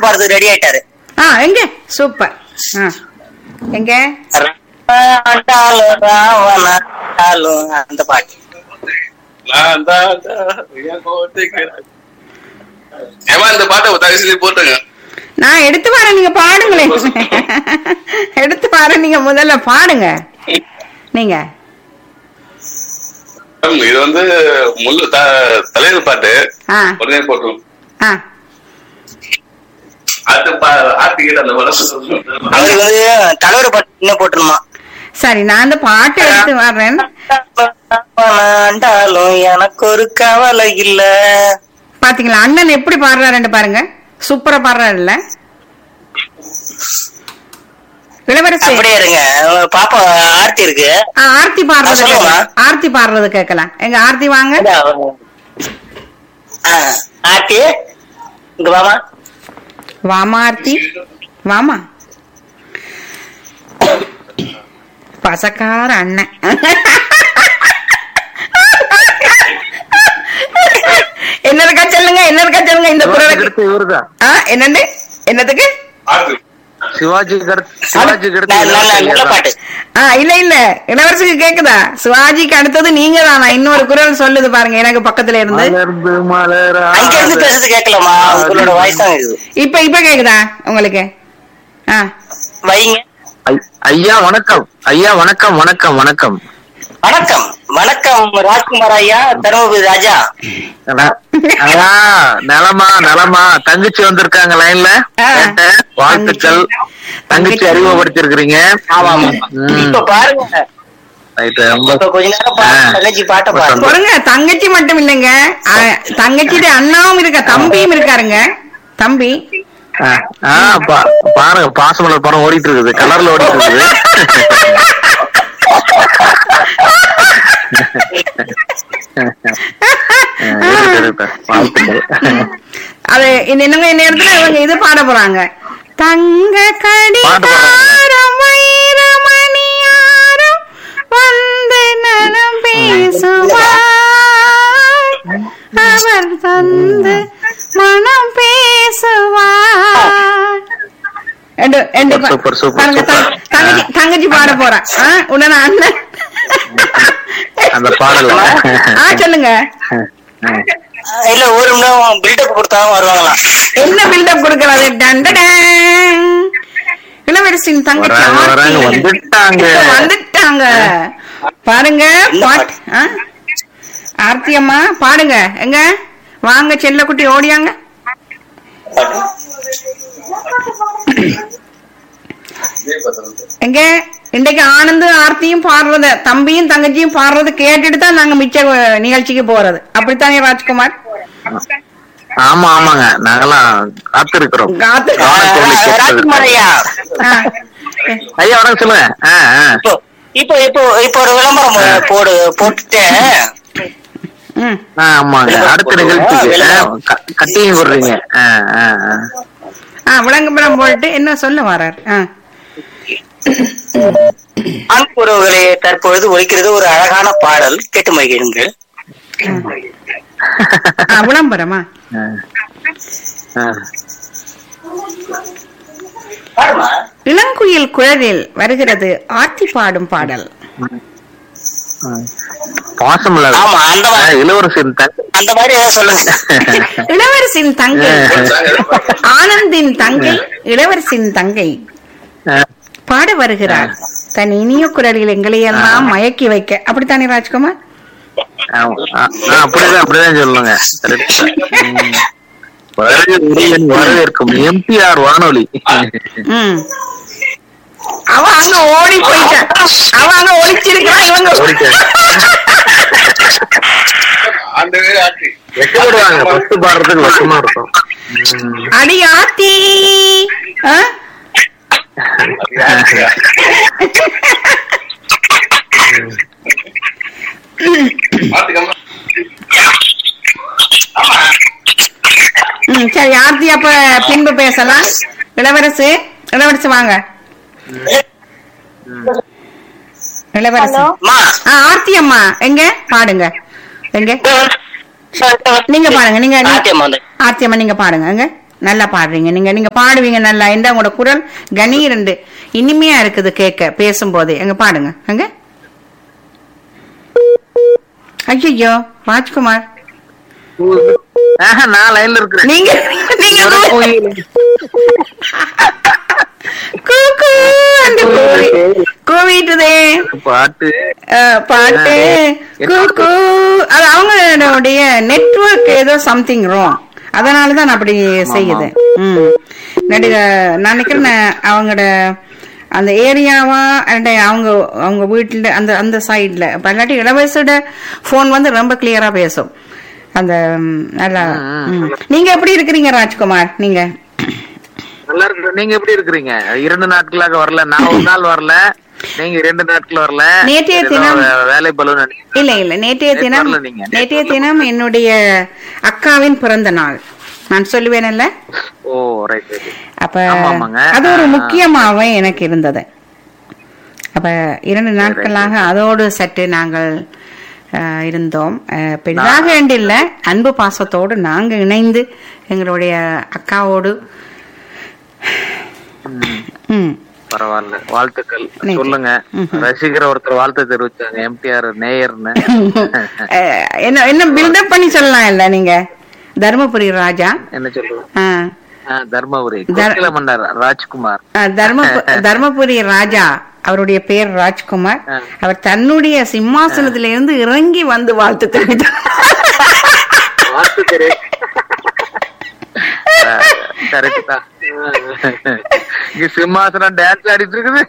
பாட்டு பாடுறது ரெடி ஆயிட்டாரு ஆ எங்க சூப்பர் ஆ எங்க ஆண்டாலும் ராவணாண்டாலும் அந்த பாட்டு நான் தான் தான் என் கோட்டைக்கு ராஜா. ஏம்மா இந்த பாட்டை தயவு செஞ்சு போட்டுங்க நான் எடுத்து வரேன் நீங்க பாடுங்களேன் எடுத்து வரேன் நீங்க முதல்ல பாடுங்க நீங்க இது வந்து முள்ளு த- தலைவர் பாட்டு ஆ உடனே போட்டுரும் ஆ அது ஆர்த்திக்கிட்ட அந்த வளர்ச்சி அவருக்கு வந்து தலைவர் பாட்டு என்ன போட்டுருமா சரி நான் அந்த பாட்டு எடுத்து வர்றேன் ஆண்டாலும் எனக்கு ஒரு கவலை இல்ல பாத்தீங்களா அண்ணன் எப்படி பாடுறாருன்னு பாருங்க சூப்பரா பாடுறாருல்ல இளவரசி அப்படியே இருங்க உங்க பாப்பா ஆர்த்தி இருக்கு ஆ, ஆர்த்தி பாடுறது ஆ, சொல்லுங்க. கேட்கலாம். ஆர்த்தி பாடுறது கேட்கலாம் எங்க ஆர்த்தி வாங்க ஆ, ஆர்த்தி இங்க வாமா வாமா ஆர்த்தி வாமா பசக்கார அண்ணன் என்ன இருக்கா சொல்லுங்க என்ன இருக்கா சொல்லுங்க இந்த குரலுக்கு அடுத்து இவருதான் ஆ, என்னண்டு என்னதுக்கு ஆர்த்தி சிவாஜிக்கு அடுத்து சிவாஜிக்கு அடுத்து நல்ல- நல்ல- நல்ல இவர்தான். பாட்டு ஆ இல்ல இல்ல இளவரசிக்கு கேக்குதா சிவாஜிக்கு அடுத்தது நீங்க தானா இன்னொரு குரல் சொல்லுது பாருங்க எனக்கு பக்கத்துல இருந்து மலர்ந்து மலரா அங்க இருந்து பேசுறது கேட்கலாமா உங்களோட வாய்ஸ் தான் இருக்குது இப்ப இப்ப கேக்குதா உங்களுக்கு ஆ வைங்க ஐ- ஐயா வணக்கம் ஐயா வணக்கம் வணக்கம் வணக்கம் வணக்கம் வணக்கம் ராஜ்குமார் ஐயா தருமபுரி ராஜா ந- ஐயா நலமா நலமா தங்கச்சி வந்திருக்காங்க லைன்ல ஆ. கேட்டேன். வாழ்த்துக்கள் தங்கச்சி அறிமுகப்படுத்திருக்கிறீங்க ஆமா ஆமா ம். இப்ப பாருங்க ரைட் ரொம்ப இப்ப கொஞ்ச நேரம் பாருங்க ஆ. தங்கச்சி பாட்டை பாருங்க பாருங்க தங்கச்சி மட்டும் இல்லைங்க ஆ, தங்கச்சியோட அண்ணாவும் இருக்க தம்பியும் இருக்காருங்க தம்பி ஆ, ஆ, பா- பாருங்க பாசமலர் படம் ஓடிட்டு இருக்குது கலர்ல ஓடிட்டு இருக்குது ஆ, இருக்கட்டும், இருக்கட்டும். வாழ்த்துக்கள் அது இந்த இன்னும் நேரத்துல இவங்க இது பாட போறாங்க தங்க பாட்டு கடிகாரம் வைரமணியாரம் வந்து நலம் பேசுவார் அவர் தந்து மனம் பேசுவார் எண்டு- எண்டு பா- சூப்பர், சூப்பர், பாருங்க, சூப்பர். தங்க- தங்கச்சி தங்கச்சி பாட போறா ஆ, உடனே அண்ணன் அந்த பாடல் ஆ சொல்லுங்க இல்ல ஒரு நிமிடம் பில்டப் கொடுத்தாலும் வருவாங்களாம் என்ன பில்டப் கொடுக்கறது டண்டடன் இளவரசின் தங்கச்சி வராங்க, வராங்க, ஆர்த்தி. வந்துட்டாங்க. வந்துட்டாங்க பாருங்க பாட்- ஆ? ஆர்த்தி அம்மா பாடுங்க எங்க வாங்க செல்லக்குட்டி ஓடியாங்க எங்க இன்றைக்கு ஆனந்து ஆர்த்தியும் பாடுறது தம்பியும் தங்கச்சியும் பாடுறது கேட்டுட்டு தான் நாங்க மிச்ச அஹ், நிகழ்ச்சிக்கு போறது அப்படித்தானே ராஜ்குமார் ஆமா ஆமாங்க நாங்கெல்லாம் காத்திருக்கிறோம் காத்து கவனத்தோடு கேட்பது. ராஜ்குமார் ஐயா ஆ. ஐயா வணக்கம் சொல்லுங்க ஆ, ஆ. இப்போ இப்போ இப்போ இப்போ ஒரு விளம்பரம் போடு போட்டுட்டு ம் ஆ, ஆமாங்க அடுத்த நிகழ்ச்சிக்கு ஆ, க- கட்டியும் போடுறீங்க ஆ, ஆ, ஆ. ஆ விளம்பரம் போட்டு என்ன சொல்ல வர்றார் ஆ ஆண் உறவுகளே தற்பொழுது ஒலிக்கிறது ஒரு அழகான பாடல் கேட்டு மகிழுங்கள் ஆ, விளம்பரமா ஆ. ஆ. பாடுமா இளங்குயில் குழலில் வருகிறது ஆர்த்தி பாடும் பாடல் ஆ. பாசமலர் ஆமா, அந்த ஆ, மாதிரி. இளவரசின் தங்க அந்த மாதிரி ஏதாவது சொல்லுங்க இளவரசின் தங்கை ஆனந்தின் தங்கை இளவரசின் தங்கை ஆ. பாட வருகிறார் தன் இனிய குரலில் எங்களையெல்லாம் மயக்கி வைக்க அப்படித்தானே ராஜ்குமார் ஆமா. ஆ, ஆ, அப்படிதான் அப்படிதான் சொல்லுங்க Correct. ம். வருக உரியன் வரவேற்கும் எம்பிஆர் வானொலி ம் அவ அங்க ஓடி போயிட்டான் அவ அங்க ஒளிச்சிருக்கான் இவங்க ஓடிட்டாரு. ஆண்டவே ஆர்த்தி வெக்கப்படுவாங்க ஃபர்ஸ்ட் பாடுறதுக்கு வெக்கமா இருக்கும் ம். அடி ஆத்தி ஆ? ஆர்த்திக்கம்மா ம் சரி ஆர்த்தி அப்ப பின்பு பேசலாம் இளவரசு இளவரசு வாங்க இளவரசு ஹலோ அம்மா ஆ ஆர்த்தி அம்மா எங்க பாடுங்க எங்க நீங்க பாடுங்க நீங்க நீ- ஆர்த்தி அம்மா வந்து ஆர்த்தி அம்மா நீங்க பாடுங்க எங்க நல்லா பாடுறீங்க நீங்க நீங்க பாடுவீங்க நல்லா இந்த உங்களோட குரல் கணீரண்டு இனிமையா இருக்குது கேட்க பேசும்போதே எங்க பாடுங்க அங்க ஐயோ ராஜ்குமார் ஆஹா, நான் லைன்ல இருக்கிறேன் நீங்க நீங்க ஒரு கோயில். கூ, கூ, அந்த கோவி கூவிட்டுதே பாட்டு அஹ், பாட்டு கூ, கூ. அது அவங்களுடைய நெட்வொர்க் ஏதோ சம்திங் ராங் அதனாலதான் அப்படி செய்யுது ம் நடிக நான் நினைக்கிறேன் அவங்களோட அந்த ஏரியாவா and அவங்க அவங்க வீட்டுல அந்த அந்த சைடுல இல்லாட்டி இளவரசோட போன் வந்து ரொம்ப கிளியரா பேசும் அந்த ம், நல்லா ம். நீங்க எப்படி இருக்கிறீங்க ராஜ்குமார் நீங்க நல்லா இருக்கு நீங்க எப்படி இருக்கிறீங்க இரண்டு நாட்களாக வரல நான் ஒரு நாள் வரல நீங்க இரண்டு நாட்கள் வரல நேற்றைய ஏதோ தினம் வே- வேலை பலு நினைக்கிறேன் இல்ல இல்ல நேற்றைய நேத்து தினம் வரல நீங்க. நேற்றைய தினம் என்னுடைய அக்காவின் பிறந்த நாள் நான் சொல்லுவேனல்ல ஓ ரைட் அப்ப ஆமா, ஆமாங்க. அது ஒரு ஆ. முக்கியமாவே எனக்கு இருந்தது அப்ப இரண்டு நாட்களாக அதோடு சற்று நாங்கள் அஹ், இருந்தோம் அஹ், பெரிதாக என்று இல்ல அன்பு பாசத்தோடு நாங்க இணைந்து எங்களுடைய அக்காவோடு ம் பரவாயில்ல வாழ்த்துக்கள் நன்றி. சொல்லுங்க ரசிகர் ஒருத்தர் வாழ்த்து தெரிவிச்சாங்க எம்டிஆர் நேயர்னு அஹ், என்ன என்ன பில்டப் பண்ணி சொல்லலாம் இல்ல நீங்க தருமபுரி ராஜா என்ன சொல்லுங்க ஆ ஆ, தர்மபுரி தர்- கொக்கில மன்னர் ராஜ்குமார் அஹ், தர்மபு- தர்மபுரி ராஜா அவருடைய பேர் ராஜ்குமார் ஆ. அவர் தன்னுடைய சிம்மாசனத்தில இருந்து இறங்கி வந்து வாழ்த்து தெரிவித்தார் வாழ்த்து தெரி கரெக்ட் தான் இங்க சிம்மாசனம் டான்ஸ் ஆடிட்டு இருக்குது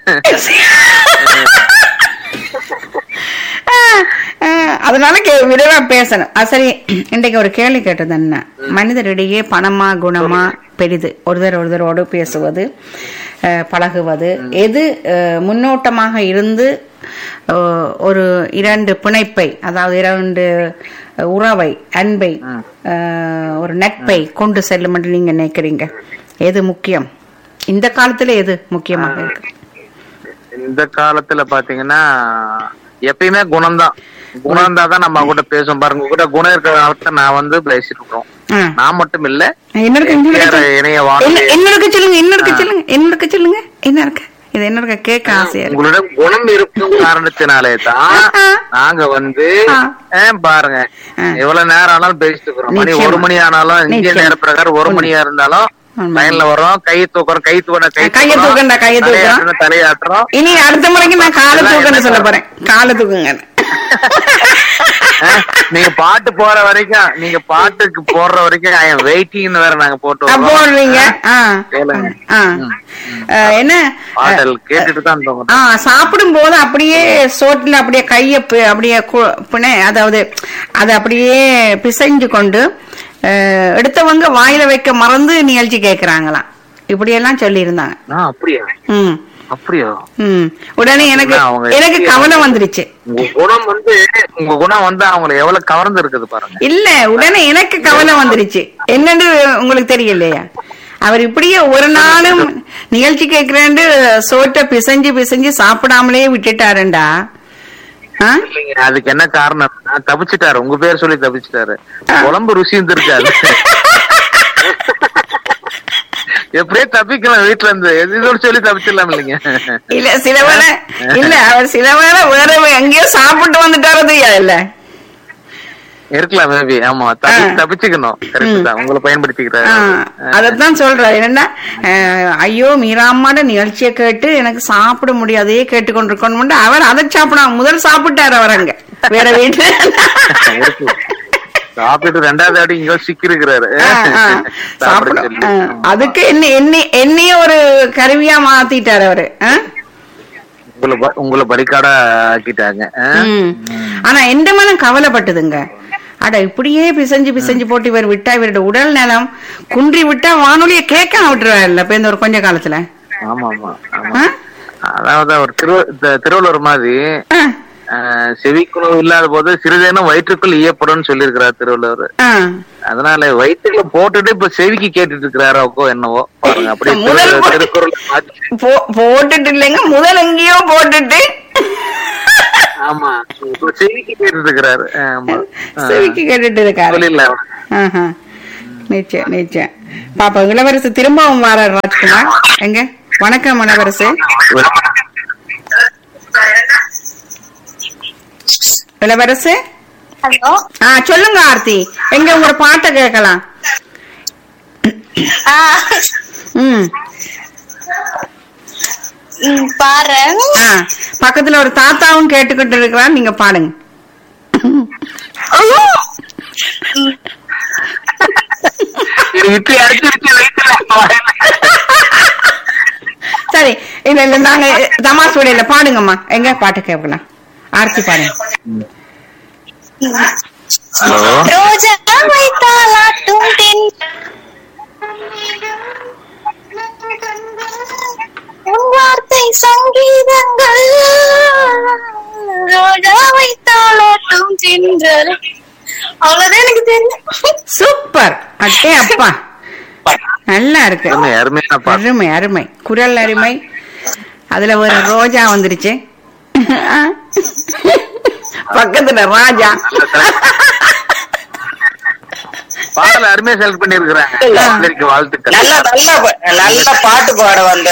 அஹ், அஹ், அதனால கே- விரைவா பேசணும் அஹ், சரி இன்றைக்கு ஒரு கேள்வி கேட்டது என்ன மனிதரிடையே பணமா குணமா பெரிது ஒருத்தர் ஒருத்தரோடு பேசுவது அஹ், பழகுவது எது அஹ், முன்னோட்டமாக இருந்து அஹ், ஒரு இரண்டு பிணைப்பை அதாவது இரண்டு உறவை அன்பை அஹ், ஒரு நட்பை கொண்டு செல்லும் என்று நீங்க நினைக்கிறீங்க எது முக்கியம் இந்த காலத்துல எது முக்கியமாக இருக்கு இந்த காலத்துல பாத்தீங்கன்னா எப்பயுமே குணம்தான் குணம் இருந்தா தான் நம்ம கூட பேசுவோம் பாருங்க கூட குணம் இருக்கிற காலத்துல நான் வந்து பேசிட்டு இருக்கோம் ஆ. நான் மட்டும் இல்ல என்ன இருக்கு இங்க வேற இருக்கு? இணைய என்ன வானொலி என்ன இருக்கு சொல்லுங்க என்ன இருக்கு சொல்லுங்க என்ன இருக்கு சொல்லுங்க என்ன இருக்கு இது என்ன இருக்கு கேட்க ஆசையா இருக்கு உங்களிடம் குணம் இருக்கும் காரணத்தினாலே தான் ஆ. நாங்க வந்து ஆ. ஆ, பாருங்க ஆ. எவ்வளவு நேரம் ஆனாலும் பேசிட்டு இருக்கிறோம் மணி நிச்சயமா. ஒரு மணி ஆனாலும் இந்திய நிச்சயமா. நேர பிரகாரம் ஒரு மணியா இருந்தாலும் ஆமா. லைன்ல வர்றோம் கை தூக்குறோம் கை தூக்கின கை கையை தூக்கண்டா, கையை தூக்குறோம். தலையாட்டுறோம், தலையாட்டுறோம் இனி அடுத்த முறைக்கு நான் காலை இதெல்லாம் தூக்கன்னு என்ன சொல்ல போறேன் காலை தூக்குங்க ஆ, நீங்க பாட்டு போற வரைக்கும் நீங்க பாட்டுக்கு போடுற வரைக்கும் ஐ எம் வெயிட்டிங் வேற நாங்க போட்டு அப்போ வருவோம். போடுறீங்க ஆ கேளுங்க. ஆ அஹ், என்ன பாடல் கேட்டுட்டு தான் இருந்தோம் ஆ சாப்பிடும் போது அப்படியே சோற்றுல அப்படியே கைய பி- அப்படியே கு- பிணை அதாவது அதை அப்படியே பிசைஞ்சு கொண்டு அஹ், எடுத்தவங்க வாயில வைக்க மறந்து நிகழ்ச்சி கேக்குறாங்களாம் இப்படியெல்லாம் சொல்லியிருந்தாங்க ஆ, அப்படியா ம் அப்படியா ம் உடனே எனக்கு என்ன அவங்க எனக்கு எப்படி கவலை வந்துருச்சு உங்க குணம் வந்து உங்க குணம் வந்து அவங்களை எவ்வளவு கவர்ந்து இருக்குது பாருங்க இல்ல உடனே எனக்கு கவலை வந்துருச்சு என்னன்னு உங்களுக்கு தெரியலையா அவர் இப்படியே ஒரு நாளும் நிகழ்ச்சி கேட்கிறேன்னு சோற்றை பிசைஞ்சு பிசைஞ்சு சாப்பிடாமலே விட்டுட்டாருண்டா ஆ? இல்லைங்க, அதுக்கு என்ன காரணம் தப்பிச்சிட்டாரு உங்க பேர் சொல்லி தப்பிச்சிட்டாரு குழம்பு ருசி இருந்திருக்காது எப்படியே தப்பிக்கலாம் வீட்டுல இருந்து எதோ சொல்லி தப்பிச்சிடலாம் இல்லைங்க இல்ல சில வேளை இல்ல அவர் சில வேளை வேற எங்கேயோ சாப்பிட்டு வந்துட்டாரது இல்ல இருக்கலாம் மேபி ஆமா தப்பி- ஆ. தப்பிச்சுக்கணும் கரெக்ட் தான் உங்களை பயன்படுத்திக்கிறாரு ஆ, அதத்தான் சொல்றாரு என்னன்னா அஹ், ஐயோ மீராம்மாட நிகழ்ச்சியை கேட்டு எனக்கு சாப்பிட முடியாதே கேட்டுக்கொண்டிருக்கணும் அவர் அதை சாப்பிடாம முதல் சாப்பிட்டாரு அவர் அங்க வேற வீட்டுல இருக்கு. சாப்பிட்டு ரெண்டாவது அடி இங்க சிக்கி இருக்கிறாரு ஆ, ஆ, சாப்பிட சாப்பிட சொல்லி. ஆ, அதுக்கு என்ன என்னை என்னைய ஒரு கருவியா மாத்திட்டாரு அவரு ஆ? உங்களை ப- உங்களை பலிக்காடா ஆக்கிட்டாங்க ஆ? ம். ஆனா எந்த மனம் கவலைப்பட்டதுங்க அட இப்படியே பிசைஞ்சு பிசைஞ்சு போட்டு இவர் விட்டா இவரோட உடல் நலம் குன்றி விட்டா வானொலியை கேட்காம விட்டுருவாருல்ல இப்ப இந்த ஒரு கொஞ்ச காலத்துல ஆமா ஆமா ஆமா ஆ? அதாவது அவர் திரு த- திருவள்ளுவர் மாதிரி ஆ, ஆஹ், செவிக்குணவு இல்லாத போது சிறிதேனும் வயிற்றுக்குள் ஈயப்படும் சொல்லியிருக்கிறார் திருவள்ளுவர் ஆ. அதனால வயிற்றுக்குள்ள போட்டுட்டு இப்ப செவிக்கு கேட்டுட்டு இருக்கிறாரோ என்னவோ பாருங்க அப்படியே முதல் திரு- போ- திருக்குறள் மாத்தி- போ- போட்டுட்டு இல்லைங்க முதல் எங்கேயோ போட்டுட்டு ஆமா இப்ப செவிக்கு கேட்டுட்டு இருக்கிறாரு ஆமா ஆ. செவிக்கு கேட்டுட்டு இருக்காரு சொல்லிடலாம் ஆஹா. நிச்சயம் நிச்சயம் பாப்பா இளவரசு திரும்பவும் வர ராஜ்குமார் எங்க வணக்கம் இளவரசு இளவரசு ஹலோ ஆ சொல்லுங்க ஆர்த்தி எங்க உங்களோட பாட்டை கேட்கலாம் ஆ ம் ம், பாரு ஆ பக்கத்துல ஒரு தாத்தாவும் கேட்டுக்கிட்டு இருக்கிறான் நீங்க பாடுங்க இட்லி அடிச்சு வச்சு வைக்கல சரி இல்ல இல்ல நாங்க தமாஸ் விடையில பாடுங்கம்மா எங்க பாட்டு கேட்கலாம் ஆர்த்தி பாடுங்க ஹலோ ரோஜா வைத்தாலாட்டும் தென் உன் வார்த்தை சங்கீதங்கள் ரோஜா வைத்தாலாட்டும் தென்றல் அவ்வளவுதான் எனக்கு தெரியும் சூப்பர் அட்டே அப்பா நல்லா இருக்கு அருமை அருமையான பாட்டு அருமை அருமை குரல் அருமை அதுல ஒரு ரோஜா வந்துருச்சு பக்கத்துல ராஜா பாடல அருமையா செலக்ட் பண்ணிருக்கிறாங்க இல்ல. இதற்கு வாழ்த்துக்கள் நல்ல நல்ல பா- நல்ல பாட்டு பாட வந்த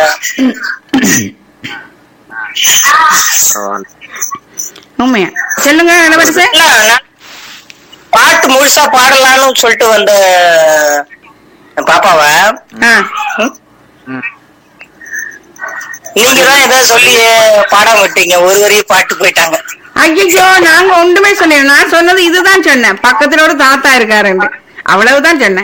பரவாயில்ல. உண்மையா சொல்லுங்க இளவரசு இல்ல, நான் பாட்டு முழுசா பாடலாம்னு சொல்லிட்டு வந்த பாப்பாவ ஆ, ம், ம். நீங்க தான் ஏதோ சொல்லி பாடாம விட்டீங்க ஒரு வரி பாட்டு போயிட்டாங்க ஐயோ நாங்க ஒன்றுமே சொல்லல நான் சொன்னது இதுதான் சொன்னேன் பக்கத்துல ஒரு தாத்தா இருக்காருன்னு அவ்வளவுதான் சொன்னேன்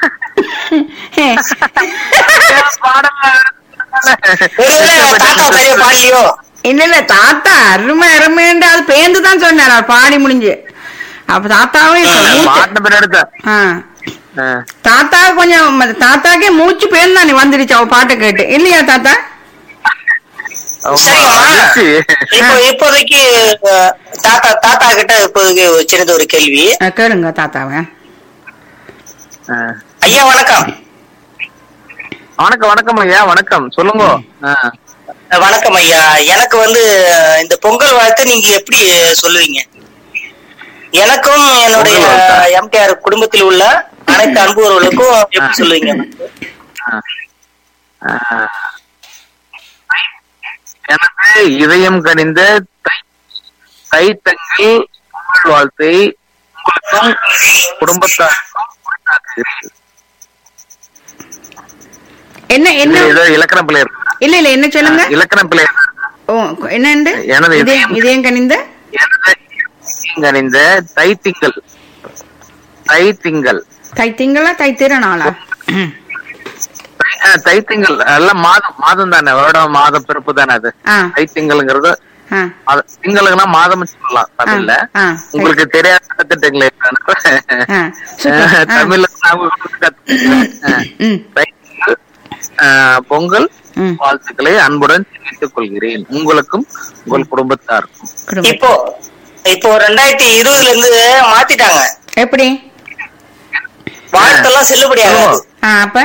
ஒருவேளை தாத்தா சரியா பாடலையோ இல்ல இல்ல தாத்தா அருமை அருமைன்னு அது பேந்து தான் சொன்னார் அவர் பாடி முடிஞ்சு அப்ப தாத்தாவே மூச்சு- பாட்டின பின்னாடி தான். ஆ. ஆ. தாத்தா கொஞ்சம் ம- தாத்தாக்கே மூச்சு பேருந்து தானே வந்துருச்சு அவ பாட்டை கேட்டு இல்லையா தாத்தா ஆமா, சரிம்மா வந்துச்சு. இப்போ இப்போதைக்கு அஹ், தாத்தா தாத்தா கிட்ட இப்போதைக்கு ஒரு சின்னது ஒரு கேள்வி ஆ, கேளுங்க தாத்தாவை ஆ. ஐயா வணக்கம் வணக்கம் வணக்கம் ஐயா வணக்கம் சொல்லுங்க ஆ. அஹ், வணக்கம் ஐயா எனக்கு வந்து அஹ், இந்த பொங்கல் வாழ்த்து நீங்க எப்படி சொல்லுவீங்க எனக்கும் என்னுடைய பொங்கல் வாழ்த்தா? எம்டிஆர் குடும்பத்தில் உள்ள அனைத்து அன்புறவர்களுக்கும் எப்படி சொல்லுவீங்க ஆ. ஆ. எனக்கு இதயம் கனிந்த தை தை தங்கி பொங்கல் வாழ்த்தை உங்களுக்கும் குடும்பத்தாருக்கும் உரித்தாக்குகிறேன். என்ன இது என்ன ஏதோ இலக்கண பிள்ளையர் இல்ல இல்ல என்ன சொல்லுங்க இலக்கண பிள்ளையர் ஓ என்னண்டு எனது இதே இதயம் இதயம் கனிந்த எனது இதயம் கனிந்த தை திங்கள் தை திங்கள் தை திங்களா தை திருநாளா தை- ஆ, தை திங்கள் எல்லாம் மாதம் மாதம் தானே வருடம் மாதம் பிறப்பு தானே அது ஆ தை திங்கள்ங்கிறது ஆ அது திங்களுக்குன்னா மாதம் சொல்லலாம் தமிழ்ல ஆ, உங்களுக்கு தெரியாத கத்துட்டீங்களே ஆ, super. ஆ. தமிழ்ல நான் உங்களுக்கு கத்துக்கிட்டேன். ஆ. ம் தை திங்கள், ஆ, பொங்கல் ம் வாழ்த்துக்களை அன்புடன் தெரிவித்துக் கொள்கிறேன் உங்களுக்கும் உங்கள் குடும்பத்தாருக்கும் குடும்பம். இப்போ இப்போ ரெண்டாயிரத்தி இருபதுல இருந்து மாத்திட்டாங்க எப்படி வாழ்த்தெல்லாம் செல்லுபடியாகாது ஆ அப்ப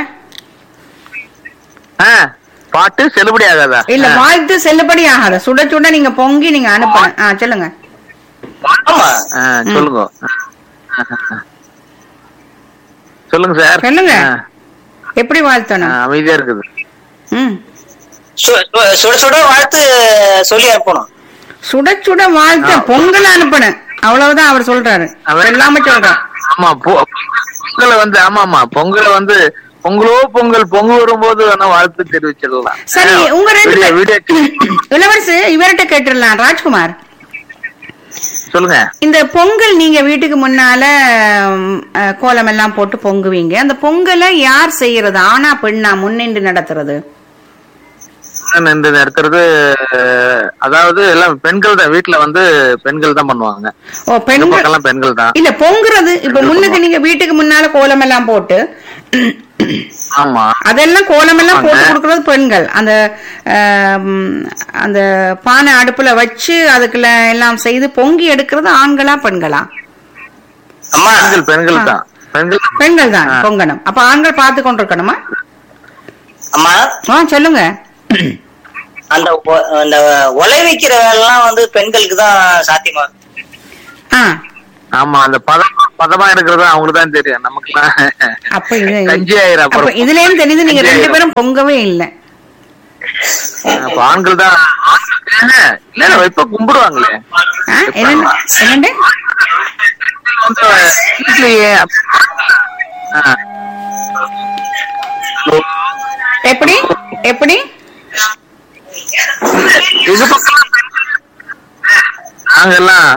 ஆ, பாட்டு செல்லுபடி ஆகாதா இல்ல ஆ. வாழ்த்து செல்லுபடி ஆகாத சுட சுட நீங்க பொங்கி நீங்க அனுப்பணும் ஆ சொல்லுங்க ஆமா ஆ, சொல்லுங்க ஆ. சொல்லுங்க சார் சொல்லுங்க. ஆ, எப்படி ஆ, வாழ்த்தணும் அமைதியா இருக்குது ம் சு- சு- சுட சுட வாழ்த்து சொல்லி அனுப்பணும் சுட சுட வாழ்த்த பொங்கல் அனுப்பணும் அவ்வளவுதான் அவர் சொல்றாரு அவர் சொல்லாம சொல்றாரு ஆமா பொ- பொங்கலை வந்து ஆமா ஆமா பொங்கலை வந்து பொங்கலோ பொங்கல் பொங்கல் வரும்போது வேணா வாழ்த்து தெரிவிச்சிடலாம் சரி ஆ, உங்க ரெண்டு வீடியோ- பேர்- வீடியோ இளவரசு இவர்கிட்ட கேட்டுடலாம் ராஜ்குமார் சொல்லுங்க இந்த பொங்கல் நீங்க வீட்டுக்கு முன்னால ம், அஹ், கோலம் எல்லாம் போட்டு பொங்குவீங்க அந்த பொங்கலை யார் செய்யறது ஆனா பெண்ணா முன்னின்று நடத்துறது நான் இந்த நடத்துறது அஹ், அதாவது எல்லாம் பெண்கள் தான் வீட்டுல வந்து பெண்கள் தான் பண்ணுவாங்க ஓ இந்த பெண்கள் பக்கம்லாம் பெண்கள் தான் இல்ல பொங்குறது இப்ப முன்னுக்கு நீங்க வீட்டுக்கு முன்னால கோலம் எல்லாம் போட்டு ஆமா அதெல்லாம் கோலம் எல்லாம் போட்டு ஆமாங்க. கொடுக்கறது பெண்கள் அந்த ஆஹ், ம், அந்த பானை அடுப்புல வச்சு அதுக்குள்ள எல்லாம் செய்து பொங்கி எடுக்கிறது ஆண்களா பெண்களா அம்மா பெண்கள் பெண்கள் தான் பெண்கள் தான். பெண்கள் தான் ஆ. பொங்கணும் அப்ப ஆண்கள் பார்த்து கொண்டிருக்கணுமா அம்மா ஆ சொல்லுங்க அந்த ஒ- அந்த ஒலை வைக்கிற வேலைலாம் வந்து பெண்களுக்கு தான் சாத்தியமா ஆ ஆமா அந்த பதம் பதமா இருக்கிறது அவங்களுக்கு தான் தெரியும் நமக்கு அப்ப இது கஞ்சி ஆயிரும் அப்ப அப்புறம் இதுல இருந்து தெரியுது நீங்க கஞ்சி ரெண்டு ஆயிரும். பேரும் பொங்கவே இல்ல அப்ப ஆண்கள் தான் ஆண்கள் இல்ல இல்ல, இப்ப கும்பிடுவாங்களே ஆ, என்னண்டு என்னண்டு வந்து வீட்லயே ஆ. எப்படி எப்படி இது பக்கம் நாங்கெல்லாம்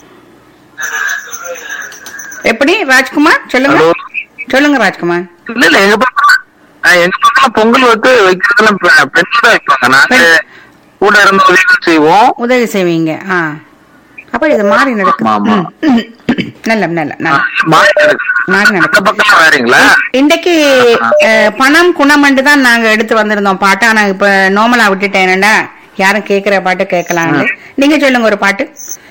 எப்படி ராஜ்குமார் சொல்லுங்க ஹலோ சொல்லுங்க ராஜ்குமார் இல்ல இல்ல எங்க பக்கம் ஆ, எங்க பக்கம் பொங்கல் வந்து வைக்கிறதுலாம் பெ- பெண்கள் தான் வைப்பாங்க நாங்க பெண். கூட இருந்து உதவி செய்வோம் உதவி செய்வீங்க ஆ அப்ப இது மாறி நடக்கும் ஆமா, ஆமா. ம். நல்ல நல்ல நல்ல மாறி இருக்கு. மாறி அந்த நடக்கும் பக்கம் வேறீங்களா இன்றைக்கு அஹ், பணம் குணமண்டு தான் நாங்க எடுத்து வந்திருந்தோம் பாட்டு ஆனா இப்ப நார்மலா விட்டுட்டேன் என்னடா யாரும் கேக்குற பாட்டு கேட்கலாம்னு நீங்க சொல்லுங்க ஒரு பாட்டு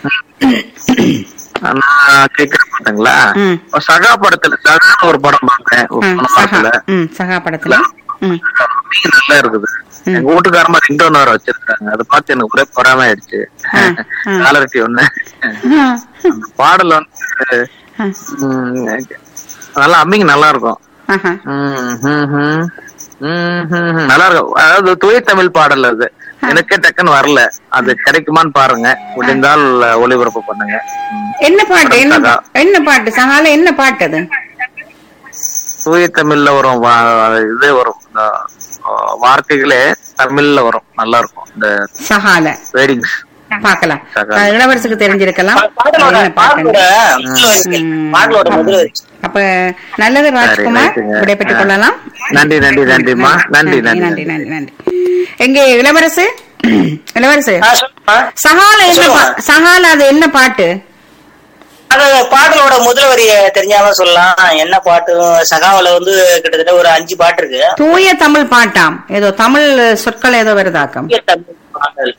நான் கேட்க மாட்டேங்களா ம். சகா படத்துல சகா ஒரு படம் பார்த்தேன் ஒரு ம், படம் சகா பார்க்கல ம் சகா படத்துல ம் நல்லா இருக்குது ம். எங்க வீட்டுக்காரமா ரிங்டோன் வேற வச்சிருக்காங்க அதை பார்த்து எனக்கு ஒரே பொறாம ஆயிடுச்சு ஆ, ஆ. காலர்ட்டி ஒண்ணு ஆ, அந்த பாடல் வந்து ஆ, ம், நல்லா அம்மிங்க நல்லா இருக்கும் ஆஹா. ம், ம், ம். ம், ம், ம். நல்லா இருக்கும் அதாவது தூய தமிழ் பாடல் அது எனக்கே டக்குன்னு வரல அது கிடைக்குமான்னு பாருங்க முடிந்தால் ஒளிபரப்பு பண்ணுங்க ம். என்ன பாட்டு என்ன சகா. என்ன பாட்டு சகால என்ன பாட்டு அது தூய தமிழ்ல வரும் வா- இது வரும் இந்த, ஆ, வார்த்தைகளே தமிழ்ல வரும் நல்லா இருக்கும் இந்த சகால வேர்டிங்ஸ் பாக்கலாம் சகா. அஹ் இளவரசுக்கு தெரிஞ்சிருக்கலாம் பாடலோட என்ன பாடலோட பாட்டுன்னு. முதல் வரிகள். ம். பாடலோட முதல் வரிகள். அப்ப நல்லது ராஜ்குமார் ரைட்டுங்க. விடைபெற்றுக் ஆ. கொள்ளலாம் நன்றி நன்றி நன்றிம்மா நன்றி நன்றி நன்றி நன்றி நன்றி எங்க இளவரசு இளவரசு ஆ, சொல்லுமா. சகால என்ன சொல்லுங்க. பா- சகால அது என்ன பாட்டு அது பாடலோட முதல் வரிய தெரிஞ்சாலும் சொல்லலாம் என்ன பாட்டு சகாவில வந்து கிட்டத்தட்ட ஒரு அஞ்சு பாட்டு இருக்கு தூய தமிழ் பாட்டாம் ஏதோ தமிழ் சொற்கள் ஏதோ வருதாக்கம் தூய தமிழ் பாடல்.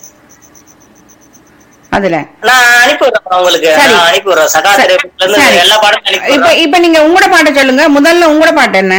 அதுல நான் அனுப்பி விடுறேன் உங்களுக்கு சரி. நான் அனுப்பி விடுறேன் சகா சரி. திரைப்படத்துல இருந்து சரி. எல்லா பாடலும் அனுப்பி இப்ப விடுறேன். இப்ப நீங்க உங்களோட பாட்டை சொல்லுங்க முதல்ல உங்களோட பாட்டு என்ன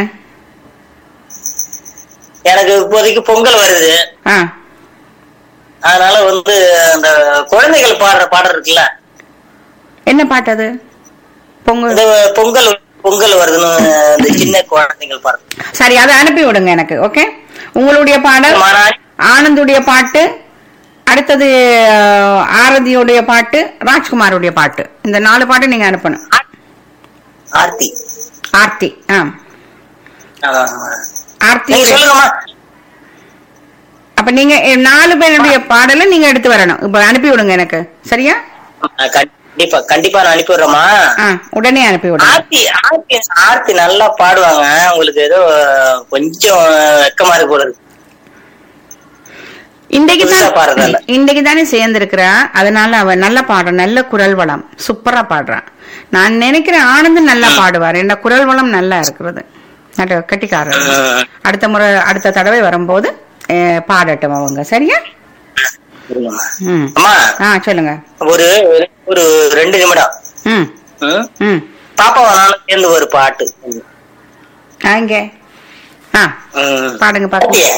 எனக்கு இப்போதைக்கு பொங்கல் வருது ஆ அதனால வந்து அந்த குழந்தைகள் பாடுற பாடல் இருக்குல்ல என்ன பாட்டு அது பொங்கல் இந்த பொங்கல் பொங்கல் வருதுன்னு இந்த சின்ன குழந்தைகள் பாடுறது சரி அதை அனுப்பி விடுங்க எனக்கு ஓகே உங்களுடைய பாடல் மாநாடு ஆனந்துடைய பாட்டு அடுத்தது அஹ், ஆரதியுடைய பாட்டு ராஜ்குமாருடைய பாட்டு இந்த நாலு பாட்டு நீங்க அனுப்பணும் ஆர்த்தி ஆர்த்தி ஆ அதான். ஆர்த்தி நீங்க சொல்லுங்கம்மா அப்ப நீங்க எ, நாலு பேருடைய பாடலை நீங்க எடுத்து வரணும் இப்ப அனுப்பி விடுங்க எனக்கு சரியா ஆ, கண்டிப்பா கண்டிப்பா நான் அனுப்பி விடுறேம்மா ஆ உடனே அனுப்பி விடுங்க ஆர்த்தி ஆர்த்தி ஆர்த்தி நல்லா பாடுவாங்க உங்களுக்கு ஏதோ கொஞ்சம் வெக்கமா இருக்கு போல இருக்கு இன்றைக்கு புதுசா பாடுறதால. தான் இன்றைக்கு தானே சேர்ந்திருக்கிறா அதனால அவ நல்ல பாடுற நல்ல குரல் வளம் சூப்பரா பாடுறான் நான் நினைக்கிறேன் ஆனந்த் நல்லா பாடுவார் என்ன குரல் வளம் நல்லா இருக்கிறது நல்ல கட்டிக்காரர் ம். அடுத்த முறை அடுத்த தடவை வரும்போது அஹ், பாடட்டும் அவங்க சரியா புரியுதும்மா. ம் அம்மா ஆ சொல்லுங்க ஒரு ஒரு ரெண்டு நிமிடம் ம் ம்? ம் பாப்பாவை நானும் சேர்ந்து ஒரு பாட்டு அங்கே ஆ ம். பாடுங்க பாடுங்க பாத்தியா?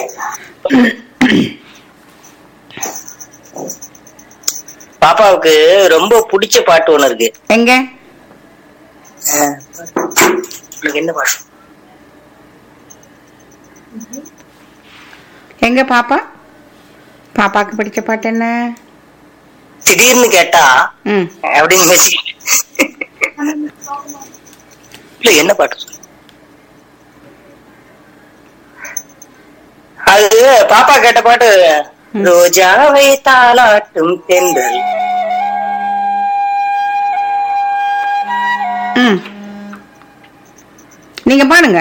பாப்பாவுக்கு ரொம்ப பிடிச்ச பாட்டு ஒண்ணு இருக்கு எங்க உங்களுக்கு என்ன பாட்டு எங்க பாப்பா பாப்பாக்கு பிடிச்ச பாட்டு என்ன திடீர்னு கேட்டா ம் அப்படின்னு வச்சுக்கிட்டு இல்ல என்ன பாட்டு சொல்லு? அது பாப்பா கேட்ட பாட்டு ரோஜாவை தாளாட்டும் தென்றல் ம் நீங்க பாடுங்க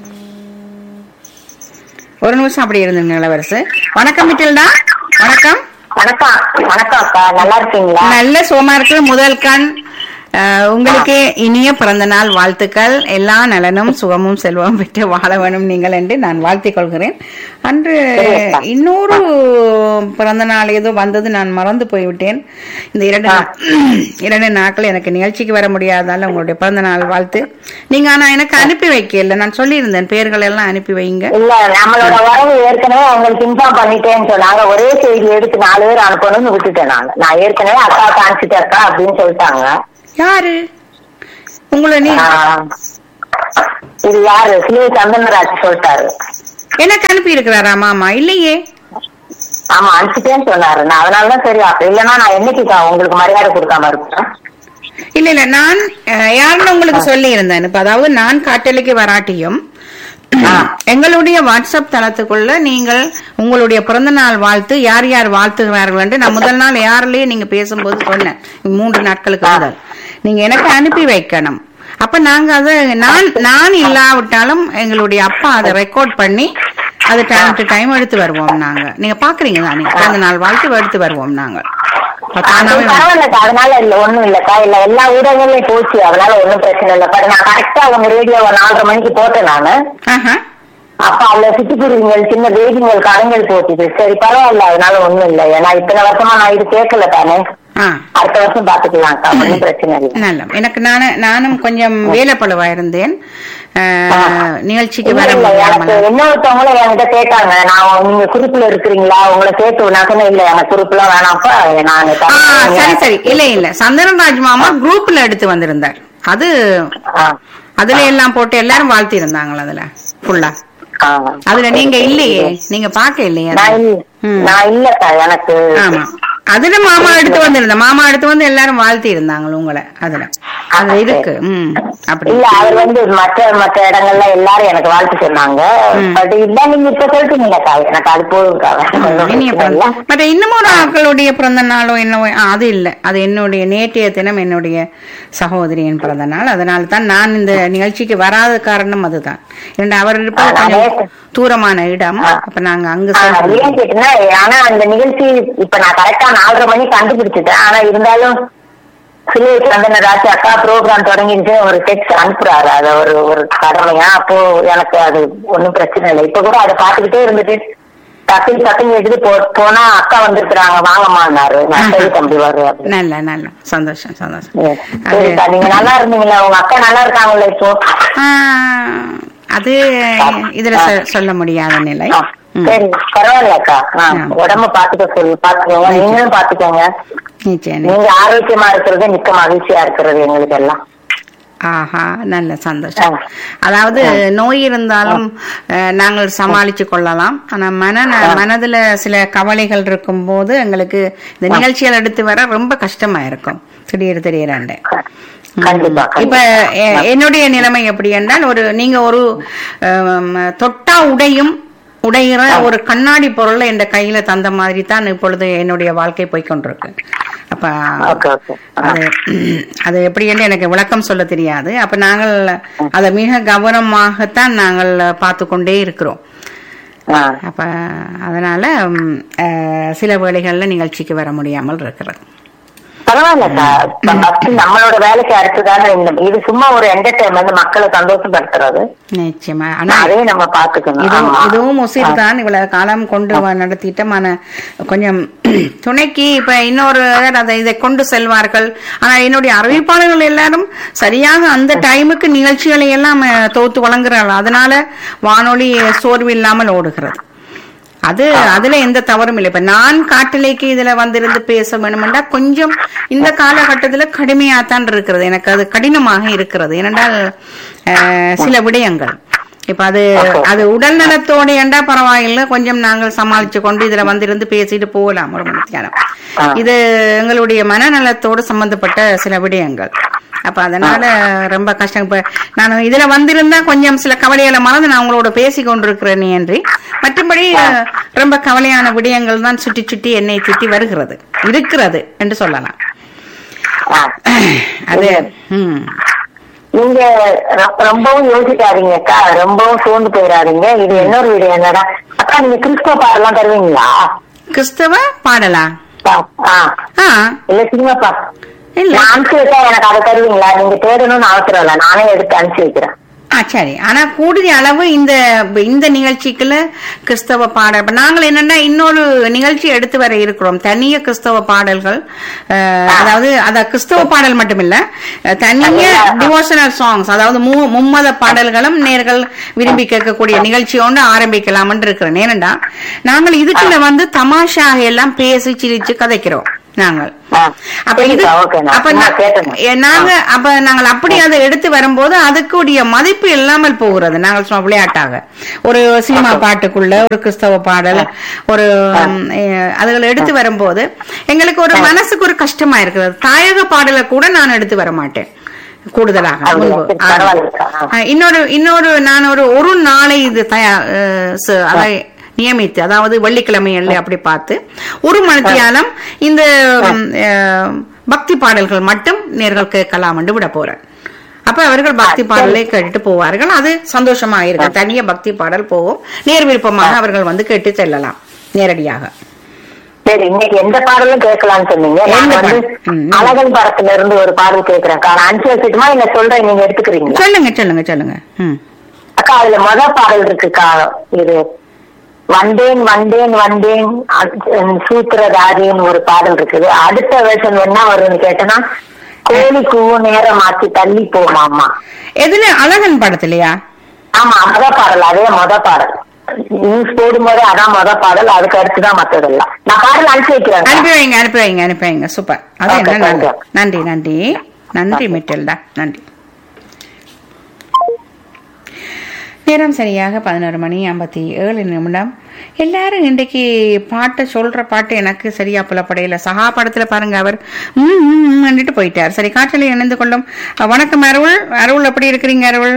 ஒரு நிமிஷம் அப்படி இருந்துங்க இளவரசு வணக்கம் மிட்டில்டா வணக்கம் வணக்கம் வணக்கம் அக்கா நல்லா இருக்கீங்களா நல்ல சோமா இருக்கு முதல் கண் அஹ், உங்களுக்கு இனிய பிறந்த நாள் வாழ்த்துக்கள் எல்லா நலனும் சுகமும் செல்வம் பெற்று வாழ வேணும் நீங்கள் என்று நான் வாழ்த்திக் கொள்கிறேன் அன்று இன்னொரு பிறந்த நாள் ஏதோ வந்தது நான் மறந்து போய்விட்டேன் இந்த இரண்டு நா- இரண்டு நாட்கள் எனக்கு நிகழ்ச்சிக்கு வர முடியாதால உங்களுடைய பிறந்த நாள் வாழ்த்து நீங்க ஆனா எனக்கு அனுப்பி வைக்கல நான் சொல்லியிருந்தேன் பெயர்கள் எல்லாம் அனுப்பி வைங்க இல்ல நம்மளோட வரவு ஏற்கனவே அவங்களுக்கு இன்ஃபார்ம் பண்ணிட்டேன்னு சொன்னாங்க ஒரே செய்தி எடுத்து நாலு பேர் அனுப்பணும்னு விட்டுட்டேன் நாங்க நான் ஏற்கனவே அக்கா காமிச்சிட்டேன் அக்கா அப்படின்னு சொல்லிட்டாங்க யாரு உங்களை நீ ஆ. இது யாரு சிலை சந்தனராஜ் சொல்லிட்டாரு எனக்கு அனுப்பி இருக்கிறாரா மாமா இல்லையே ஆமா அனுப்பிட்டேன்னு சொன்னாரு நான் அதனாலதான் சரி அப்ப இல்லன்னா நான் என்னைக்குக்கா உங்களுக்கு மரியாதை கொடுக்காம இருப்பேன் இல்ல இல்ல நான் அஹ், யாருன்னு உங்களுக்கு சொல்லி இருந்தேன் இப்ப அதாவது நான் காட்டலுக்கு வராட்டியும் எங்களுடைய வாட்ஸ்அப் தளத்துக்குள்ள நீங்கள் உங்களுடைய பிறந்த நாள் வாழ்த்து யார் யார் வாழ்த்துகிறார்கள் என்று நான் முதல் நாள் யாரிலேயே நீங்க பேசும்போது சொன்னேன் மூன்று நாட்களுக்கு முதல் நீங்க எனக்கு அனுப்பி வைக்கணும் அப்ப நாங்க அதை நான் நான் இல்லாவிட்டாலும் எங்களுடைய அப்பா அதை ரெக்கார்ட் பண்ணி அது டைம் டு டைம் எடுத்து வருவோம் நாங்க நீங்க பாக்குறீங்க தானே பிறந்த நாள் வாழ்த்து எடுத்து வருவோம் நாங்க அப்ப அது தானாவே பரவாயில்லக்கா அதனால இல்ல ஒண்ணும் இல்லக்கா இல்ல எல்லா ஊடகங்களையும் போச்சு அதனால ஒண்ணும் பிரச்சனை இல்ல பாரு நான் கரெக்டா உங்க ரேடியோ நாலரை மணிக்கு போட்டேன் நானு ஆஹா அப்ப அதுல சிட்டுக்குருவிங்கள் சின்ன வேதிங்கள் கடைங்கள் போச்சுது சரி பரவாயில்ல அதனால ஒண்ணும் இல்ல ஏன்னா இத்தனை வருஷமா நான் இது கேட்கல தானே ஆ அடுத்த வருஷம் பாத்துக்கலாம்க்கா ஒண்ணும் பிரச்சனை இல்ல நல்ல எனக்கு நானு நானும் கொஞ்சம் வேலைப்பழுவா இருந்தேன் அஹ், நிகழ்ச்சிக்கு இல்ல, வர இல்ல, எனக்கு முடியாமல் இன்னொருத்தவங்களும் என்கிட்ட கேட்டாங்க நான் நீங்க குரூப்ல இருக்கிறீங்களா உங்களை சேர்த்து நான் சொன்னேன் இல்ல எனக்கு குரூப்லாம் வேணாம்ப்பா நான் ஆ, சரி சரி இல்ல இல்ல சந்திரராஜ் மாமா குரூப்ல எடுத்து வந்திருந்தார் அது ஆ, அதுல எல்லாம் போட்டு எல்லாரும் வாழ்த்தி இருந்தாங்களா அதுல ஃபுல்லா ஆ. அதுல நீங்க இல்லையே நீங்க பாக்க இல்லையே நான் அதுல. இல்ல ம். நான் இல்லக்கா எனக்கு ஆமா அதுல மாமா எடுத்து வந்திருந்த மாமா எடுத்து வந்து எல்லாரும் வாழ்த்தி இருந்தாங்க உங்களை அதுல அது இருக்கு ம் அப்படி இல்ல அவர் வந்து மற்ற மற்ற இடங்கள்ல எல்லாரும் எனக்கு வாழ்த்து சொன்னாங்க பட் இல்ல நீங்க இப்ப சொல்லிட்டீங்கக்கா எனக்கு அது போதும்க்கா ஒண்ணும் இனிய பிரச்சனை இல்ல. பிறந்த- மற்ற இன்னமும் ஒரு ஆக்களுடைய பிறந்த நாளோ என்னவோ ஆ, அது இல்ல அது என்னுடைய நேற்றைய தினம் என்னுடைய சகோதரியின் பிறந்த நாள் அதனால தான் நான் இந்த நிகழ்ச்சிக்கு வராத காரணம் அதுதான் ஏன்னா அவர் இருப்பது கொஞ்சம் தூரமான இடம் அப்ப நாங்க அங்க ஆ, சென்று- ஏன் கேட்டீங்கன்னா ஆனா அந்த நிகழ்ச்சி இப்ப நான் கரெக்டா நாலரை மணி கண்டுபிடிச்சிட்டேன் ஆனா இருந்தாலும் சிலை சந்தனராஜ் அக்கா ப்ரோக்ராம் தொடங்கிட்டு ஒரு டெக்ஸ்ட் அனுப்புறாரு அது ஒரு ஒரு கடமையா அப்போ எனக்கு அது ஒண்ணும் பிரச்சனை இல்லை இப்ப கூட அதை பாத்துக்கிட்டே இருந்துட்டு டக்குனு டக்குனு எடுத்து போ போனா அக்கா வந்திருக்கிறாங்க வாங்கம்மான்னாரு நான் சரி தம்பி வருவேன் அப்படின்னு. நல்ல நல்ல சந்தோஷம் சந்தோஷம் Yes. அது சரிக்கா நீங்க நல்லா இருந்தீங்களா உங்க அக்கா நல்லா இருக்காங்களா இப்போ ஆ, அது இதுல சொ- சொல்ல முடியாத நிலை ஆ, ம். சரி பரவாயில்லக்கா ஆ, ஆ. உடம்ப பாத்துக்க சொல்லு பாத்துக்கோங்க நீங்களும் பாத்துக்கோங்க நிச்சயம் நீங்க ஆரோக்கியமா இருக்கிறது மிக்க மகிழ்ச்சியா இருக்கிறது எங்களுக்கு எல்லாம் ஆஹா நல்ல சந்தோஷம் ஆ. அதாவது நோய் இருந்தாலும் அஹ், நாங்கள் சமாளிச்சு கொள்ளலாம் ஆனா மன மனதுல சில கவலைகள் இருக்கும் போது எங்களுக்கு இந்த நிகழ்ச்சிகள் எடுத்து வர ரொம்ப கஷ்டமா இருக்கும் திடீர் திடீரென்று கண்டிப்பா இப்ப எ- என்னுடைய நிலைமை எப்படி என்றால் ஒரு நீங்க ஒரு அம், தொட்டா உடையும் உடைகிற ஒரு கண்ணாடி பொருளை என் கையில தந்த மாதிரி தான் இப்பொழுது என்னுடைய வாழ்க்கை போய்க்கொண்டிருக்கு அப்ப ஓகே ஓகே அது அது எப்படி என்று எனக்கு விளக்கம் சொல்ல தெரியாது அப்ப நாங்கள் அதை மிக கவனமாகத்தான் நாங்கள் பார்த்து கொண்டே இருக்கிறோம் ஆ. அப்ப அதனால ம், அஹ், சில வேளைகள்ல நிகழ்ச்சிக்கு வர முடியாமல் இருக்கிறது பரவாயில்லக்கா ஃபர்ஸ்ட் நம்மளோட வேலைக்கு அடுத்துதானே இந்த இது சும்மா ஒரு என்டர்டைன்மெண்ட் மக்களை சந்தோஷப்படுத்துறது நிச்சயமா ஆனா அதையும் நம்ம பாத்துக்கணும் இதுவும் ஆமா. இதுவும் உசிர் தான் இவ்வளவு காலம் கொண்டு வ- நடத்திட்ட மன கொஞ்சம் துணைக்கு இப்ப இன்னொரு அதை இதை கொண்டு செல்வார்கள் ஆனா என்னுடைய அறிவிப்பாளர்கள் எல்லாரும் சரியாக அந்த டைமுக்கு நிகழ்ச்சிகளை எல்லாம் அஹ், தொகுத்து வழங்குறார்கள் அதனால வானொலி சோர்வு இல்லாமல் ஓடுகிறது அது அதுல எந்த தவறும் இல்லை இப்ப நான் காட்டிலேக்கு இதுல வந்திருந்து பேச வேணுமெண்டா கொஞ்சம் இந்த காலகட்டத்துல கடுமையாத்தான் இருக்கிறது எனக்கு அது கடினமாக இருக்கிறது ஏனென்றால் அஹ், சில விடயங்கள் இப்ப அது அது உடல் நலத்தோட ஏண்டா பரவாயில்லை கொஞ்சம் நாங்கள் சமாளிச்சு கொண்டு இதுல வந்திருந்து பேசிட்டு போகலாம் ஒரு மணி நேரம் இது எங்களுடைய மனநலத்தோடு சம்பந்தப்பட்ட சில விடயங்கள் அப்ப அதனால ரொம்ப கஷ்டம் இப்ப நான் இதுல வந்திருந்தா கொஞ்சம் சில கவலைகளை மறந்து நான் உங்களோட பேசி கொண்டிருக்கிறேன் என்று மற்றபடி அஹ், ரொம்ப கவலையான விடயங்கள் தான் சுற்றி சுற்றி என்னை சுற்றி வருகிறது இருக்கிறது என்று சொல்லலாம் ஆ. அது ம் நீங்க ரொ- ரொம்பவும் யோசிக்காதீங்க அக்கா ரொம்பவும் சோர்ந்து போயிடாதீங்க இது இன்னொரு வீடு என்னடா அக்கா நீங்க கிறிஸ்துவ பாடலாம் தருவீங்களா கிறிஸ்தவ பாடலா பா- ஆ ஆ இல்ல சினிமா பா இல்ல நான் அனுப்பிச்சு வச்சா எனக்கு அதை தருவீங்களா நீங்க தேடணும்னு அவசரம் இல்ல நானே எடுத்து அனுப்பிச்சு வைக்கிறேன் ஆ சரி ஆனா கூடுதல் அளவு இந்த இந்த நிகழ்ச்சிக்குள்ள கிறிஸ்தவ பாடல் இப்ப நாங்கள் என்னன்னா இன்னொரு நிகழ்ச்சி எடுத்து வர இருக்கிறோம் தனிய கிறிஸ்தவ பாடல்கள் அஹ், அதாவது அத கிறிஸ்தவ பாடல் மட்டுமில்ல அஹ், தனிய டிவோஷனல் சாங்ஸ் அதாவது மூ- மும்மத பாடல்களும் நேர்கள் விரும்பி கேட்கக்கூடிய நிகழ்ச்சி ஒன்று ஆரம்பிக்கலாம்னு இருக்கிறேன் ஏனண்டா நாங்கள் இதுக்குள்ள வந்து தமாஷாக எல்லாம் பேசி சிரிச்சு கதைக்கிறோம் நாங்கள் ஆ. அப்ப இது சரிக்கா, ஓகேண்ணா. அப்ப சும்மா நா- கேட்டேங்க. ஏ, நாங்க அப்ப நாங்கள் அப்படி அதை எடுத்து வரும்போது அதுக்குடைய மதிப்பு இல்லாமல் போகிறது நாங்கள் சும்மா விளையாட்டாக ஒரு சினிமா பாட்டுக்குள்ள ஒரு கிறிஸ்தவ பாடல் ஒரு ம், ஏ, அதுகளை எடுத்து வரும்போது எங்களுக்கு ஒரு மனசுக்கு ஒரு கஷ்டமா இருக்கிறது தாயக பாடலை கூட நான் எடுத்து வர மாட்டேன் கூடுதலாக அப்படியா? முன்பு. சரி, பரவாயில்லைக்கா. ஆ. ஆ, இன்னொரு இன்னொரு நான் ஒரு ஒரு நாளை இது தயா அஹ், ச- அதை நியமித்து அதாவது வெள்ளிக்கிழமைகள்ல அப்படி பார்த்து ஒரு மணித்தியாலம் இந்த ம், அஹ், பக்தி பாடல்கள் மட்டும் நேர்கள் கேட்கலாம் என்று விட போறேன் அப்ப அவர்கள் பக்தி பாடலை கேட்டுட்டு போவார்கள் அது சந்தோஷமா இருக்கும் தனியா பக்தி பாடல் போகும் நேர் விருப்பமாக அவர்கள் வந்து கேட்டு செல்லலாம் நேரடியாக சரி இன்னைக்கு எந்த பாடலும் கேட்கலாம்னு சொன்னீங்க நான் எந்த வந்து பாடல்? ம், ம். அழகன் படத்துல இருந்து ஒரு பாடல் கேட்கிறேன் நான் அனுப்பிச்சு வச்சுட்டுமா இல்ல சொல்றேன் நீங்க எடுத்துக்கிறீங்களா சொல்லுங்க சொல்லுங்க சொல்லுங்க ம் அக்கா அதுல முத பாடல் இருக்குக்கா இது வந்தேன் வந்தேன் வந்தேன் அ- சூத்திரதாரின்னு ஒரு பாடல் இருக்குது அடுத்த வேர்ஷன் என்ன வரும்னு கேட்டனா கோழி கூவு நேரம் ஆச்சு தள்ளி போமாமா எதுல அழகன் படத்திலையா ஆமா முத பாடல் அதே முத பாடல் நியூஸ் போடும்போது அதான் முத பாடல் அதுக்கு அடுத்துதான் மத்ததெல்லாம் நான் பாடல் அனுப்பிச்சு வைக்கிறேன் அனுப்பி வைங்க அனுப்பி வைங்க அனுப்பி வைங்க சூப்பர் அது Okay, என்ன thank நல்லது. you. நன்றி நன்றி நன்றி மிட்டல்டா நன்றி நேரம் சரியாக பதினோரு மணி ஐம்பத்தி ஏழு நிமிடம் எல்லாரும் இன்றைக்கு பாட்டு சொல்ற பாட்டு எனக்கு சரியா புலப்படையில சகா படத்துல பாருங்க அவர் ம், ம், ம் ன்னுட்டு போயிட்டார் சரி காற்றில் இணைந்து கொள்ளும் அஹ், வணக்கம் அருள் அருள் எப்படி இருக்கிறீங்க அருள்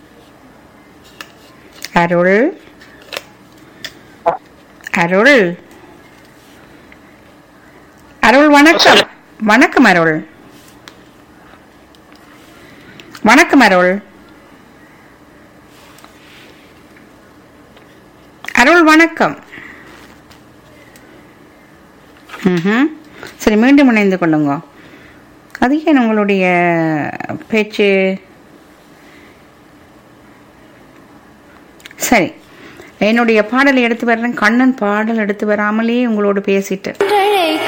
அருள் அருள் அருள் வணக்கம் வணக்கம் அருள் வணக்கம் அருள் அருள் வணக்கம் ம்ஹும். சரி மீண்டும் இணைந்து கொள்ளுங்க அது ஏன் உங்களுடைய பேச்சு சரி என்னுடைய பாடலை எடுத்து வர்றேன் கண்ணன் பாடல் எடுத்து வராமலே உங்களோடு பேசிட்டு